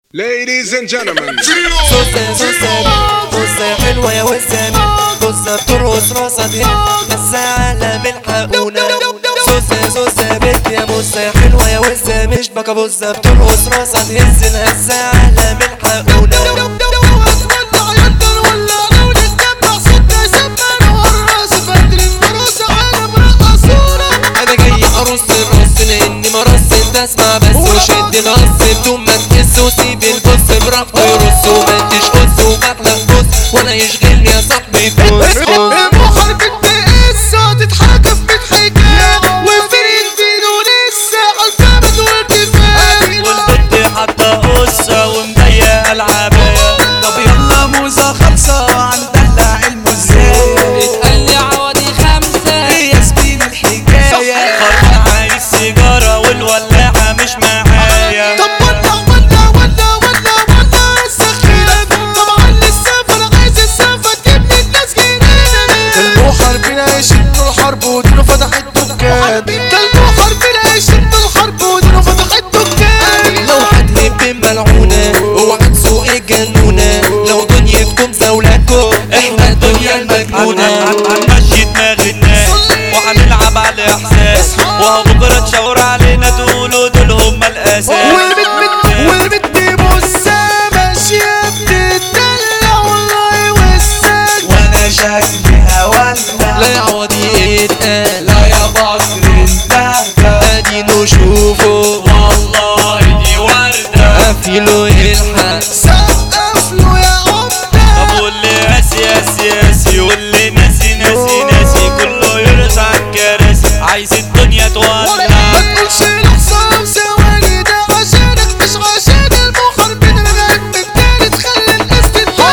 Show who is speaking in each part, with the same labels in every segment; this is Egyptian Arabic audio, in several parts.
Speaker 1: Ladies and gentlemen,
Speaker 2: سوسة سوسة بصة حلوة يا وسامة بصة بترقص راسها تهب بس عالم الحقونا سوسة سوسة بنت يا موسى حلوة يا وسة مش بكا بصة بترقص راسها تهز الهزة عالم الحقونا انا جاي ارص الرص لاني مرص انت اسمع بس وشد نص بدون ما تحس وسيب البص براحته يرص وما انتش قص وبطلق بص ولا يشغلني يا صاحبي بص بص
Speaker 3: والبت حاطة قصة ومضيقة العباية طب يلا موزة خلصة عندنا المزايا
Speaker 2: اتقال لي عوضي خمسة
Speaker 3: هي سبين الحكاية خربان عايز سيجارة والولاعة مش معايا
Speaker 4: كلبو حربنا يشدوا الحرب ودينه فتح الدكان كلبو حربنا يشدوا الحرب ودينه فتح الدكان
Speaker 2: لو هتهب ملعونة اوعى تسوق الجنونة لو دنيتكم زولكم احنا الدنيا المجنونة
Speaker 3: هنمشي دماغ الناس وهنلعب على احساس وهو بكرة تشاور علينا تقولوا دول هم الاساس
Speaker 4: والبت والبت بصة ماشية بتدلع والله وساك
Speaker 3: وانا شكلي هولع
Speaker 2: لا يا عوضي اتقال
Speaker 3: لا يا بصر انت
Speaker 2: ادي نشوفه
Speaker 3: والله دي وردة
Speaker 2: قفله يلحق
Speaker 4: سقف له يا عمدة
Speaker 3: طب واللي قاسي قاسي قاسي واللي ناسي ناسي ناسي كله يرجع الكراسي عايز الدنيا تولع
Speaker 4: ما تقولش الحصان ثواني ده عشانك مش عشان المحاربين الغد التالت خلي الناس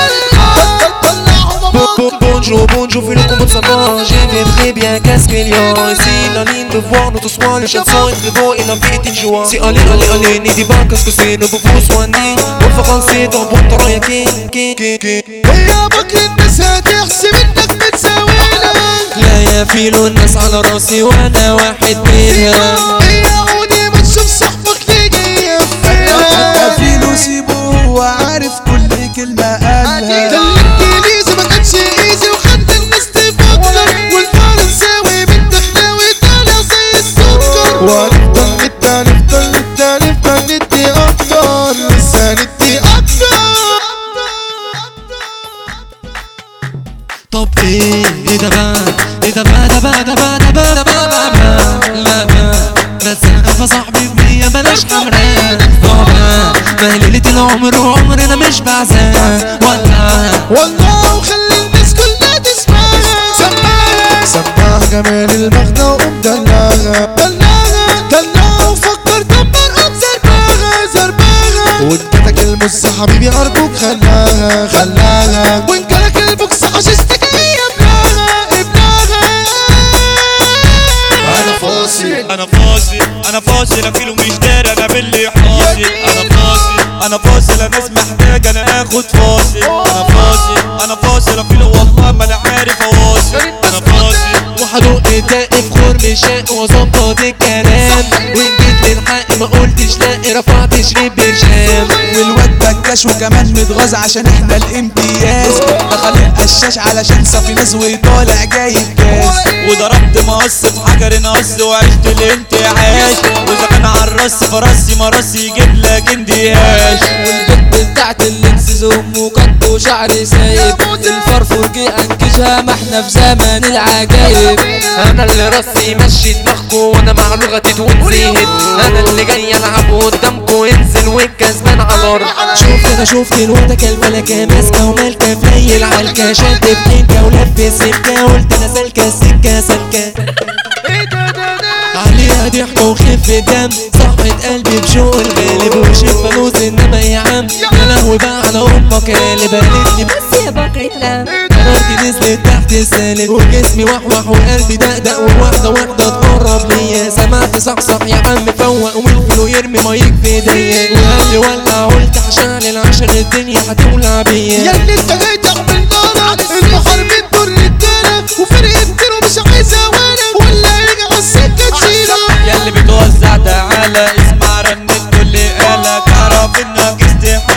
Speaker 4: تتطلع
Speaker 2: Bonjour, bonjour, fais le combo de savoir J'ai fait très bien, qu'est-ce qu'il y a Ici la ligne de voir notre soin Le chanson est très beau et la vie est une joie C'est allez, allez, allez, n'ayez pas qu'est-ce que c'est Ne vous vous soigner Bon français, dans bon temps, y'a qui, qui, qui, qui
Speaker 4: ويا بكر الناس هتحسب انك بتساوينا
Speaker 2: لا يا فيلو الناس على راسي وانا واحد منها
Speaker 4: يا عودي ما تشوف صاحبك تيجي يفرها
Speaker 3: فيلو سيبه هو عارف كل كلمة قالها
Speaker 4: ده الانجليزي ما كانش ايزي وخد الناس تفكر والفرنساوي من دخلاوي طالع زي السكر وهنفضل ندي هنفضل ندي هنفضل ندي اكتر لسه ندي
Speaker 2: طب ايه ايه ده بقى ايه ده بقى ده بقى ده بقى ده بقى ده بقى بقى بقى لا بقى بس انا صاحبي بنية بلاش حمران طبعا ما هي ليلة العمر وعمرنا مش بعزان ولا
Speaker 4: والله وخلي الناس كلها تسمعها سمعها سمعها جمال المغنى وقوم دلعها دلعها دلعها وفكر دمر قوم زرباها زرباها وان جاتك المس حبيبي ارجوك خلاها خلاها وان جالك البوكس حششتك هي ابنها ابنها انا فاصل
Speaker 3: انا فاصل انا فاصل افيلو مش داري انا باللي حاصل انا فاصل انا فاصل انا ناس محتاج انا اخد فاصل انا فاصل انا فاصل افيلو والله ما انا عارف اواصل انا فاصل
Speaker 2: وحدوق دقي في خرم شاق وظبط الكلام وان جيت للحق ما قلتش لا رفعت شريب برشام
Speaker 5: والواد بكاش وكمان متغاظ عشان احنا الامتياز دخل القشاش علشان صافي ناس وطالع جايب كاس
Speaker 3: وضربت مقص في حجر نقص وعشت الانتعاش واذا كان عالراس فراسي مراسي يجيب لك اندياش
Speaker 6: والبت بتاعت اللبس زوم وقط وشعر سايب الفرفور جه انكشها ما احنا في زمن العجايب
Speaker 2: انا اللي راسي مشي دماغكو وانا مع لغتي تونسيهد انا اللي جاي العب قدامكو انزل والكسبان على الارض شوف انا شفت الوردة الملكة ماسكة ومالكة فليل عالكة شد بحنكة ولف سكة قلت انا سالكة السكة سالكة عليها ضحك وخف دم صاحبة قلبي بشوق الغالب وشف فانوس انما يا عم يا لهوي بقى على امك قالب قالت لي بس يا بكرة لم قررت نزلت تحت السالب وجسمي وحوح وقلبي دقدق وواحدة واحدة تقرب ليا سمعت صحصح يا عم فوق والفلو يرمي مايك في ايديا وقال لي ولع قلت هشعل عشان الدنيا هتولع بيا
Speaker 4: يا اللي انت جاي تعمل نار المحارب الدور رجاله وفرقة كيلو مش عايزة وانا ولا يجي على السكة تشيلها
Speaker 3: ياللي بتوزع تعالى اسمع رنة كل آلة تعرف انك استحالة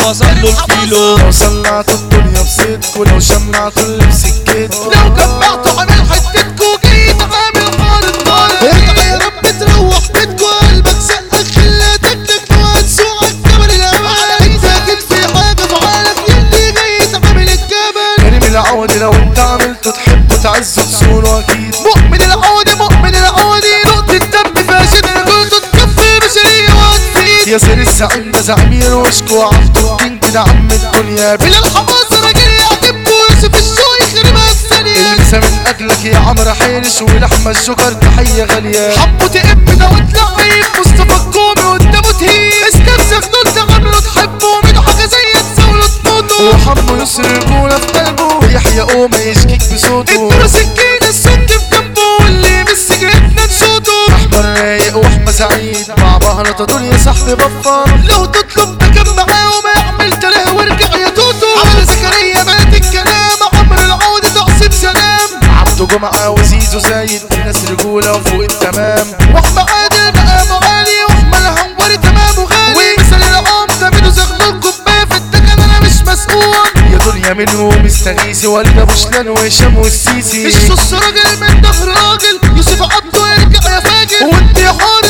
Speaker 3: وصل له الكيلو
Speaker 4: لو صنعتوا الدنيا بصدق ولو شمعتوا اللي بسكتكوا
Speaker 1: لو جمعتوا عمل حتتكوا جيت عامل حال الطارق ارجع يا رب تروح بيتكوا قلبك سقك خلاتك تكتوا هتسوق الجبل الامل انت اكيد في حاجه في عالم يلي جاي تعمل الجبل
Speaker 4: كريم العود لو انت عملته تحبه تعزه تصونه اكيد
Speaker 1: مؤمن العودي مؤمن العودي نقطة دم فاشل قلت تكفي بشرية وهتفيد
Speaker 4: يا سير الزعيم ده زعيم وشكو عفته الدين كده عم الدنيا
Speaker 1: من الحماس راجل يعجبكوا يوسف الشو يخربها الثانية
Speaker 4: المسا من اجلك يا عمرو حيرش ولحمة الشجر تحية غالية
Speaker 1: حبه تقب ده وتلعب مصطفى الكومي قدامه تهين استمسك دول تعامله تحبه من حاجة زي تزاوله تموته
Speaker 4: وحمه يسر رجولة في قلبه يحيى قوم يشكيك بصوته
Speaker 1: اديله سكينة السد في جنبه واللي من سجنتنا نشوطه
Speaker 4: احمر رايق واحمد سعيد مع بهرة دول يا صاحبي بفر
Speaker 1: لو تطلب ده كان معاه وما يعمل تلاه وارجع يا توتو عمل زكريا مات الكلام عمرو العودة تعصب سلام
Speaker 4: عبده جمعة وزيزو زايد ناس رجولة وفوق التمام
Speaker 1: واحمى عادل بقى معالي واحمى الهواري تمام وغالي ومثل العام ده منه زغلول كوبايه في الدكان انا مش مسؤول
Speaker 4: يا دنيا منهم استغيثي والد ابو شلال وهشام والسيسي
Speaker 1: مش نص راجل من ظهر راجل يوسف عبده يرجع يا فاجر وانت يا حارس